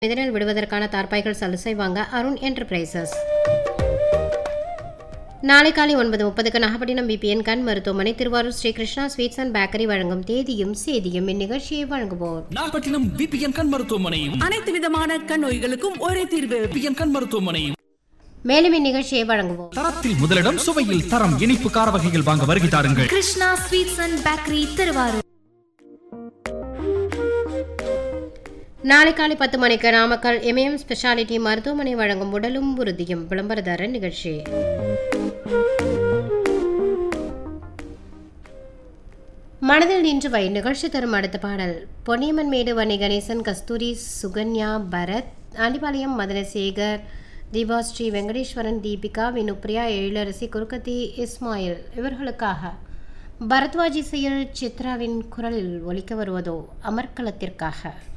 இதனில் விடுவதற்கான தார்பாய்கள் சலுசை வாங்க அருண் என்டர்பிரைசஸ் நாளை காலை ஒன்பது முப்பதுக்கு நாகப்பட்டினம் பிபிஎன் கண் மருத்துவமனை Thiruvarur Sri Krishna sweets and bakery வழங்கும் தேதியும் சேதியும் இந்நிகழ்ச்சியை வழங்குவோர் நாகப்பட்டினம் பிபிஎன் கண் மருத்துவமனை அனைத்து விதமான கண் நோய்களுக்கும் ஒரே தீர்வு பிபிஎன் கண் மருத்துவமனை மேலும் இந்நிகழ்ச்சியை வழங்குவோர் தரத்தில் முதலிடம் சுவையில் தரம் இனிப்பு கார வகைகள் வாங்க வருகை தாருங்கள் Krishna sweets and bakery Thiruvarur நாளை காலை பத்து மணிக்கு நாமக்கல் எம்ஏஎம் ஸ்பெஷாலிட்டி மருத்துவமனை வழங்கும் உடலும் உறுதியும் விளம்பரதார நிகழ்ச்சி மனதில் நின்று வை நிகழ்ச்சி தரும் அடுத்த பாடல் பொன்னியம்மன் மேடு வன்னி கணேசன் கஸ்தூரி சுகன்யா பரத் ஆண்டிபாளையம் மதனசேகர் தீபாஸ்ரீ வெங்கடேஸ்வரன் தீபிகா வினுப்ரியா எழிலரசி குருக்கத்தி இஸ்மாயில் இவர்களுக்காக பரத்வாஜி செயல் சித்ராவின் குரலில் ஒலிக்க வருவதோ அமர்க்களத்திற்காக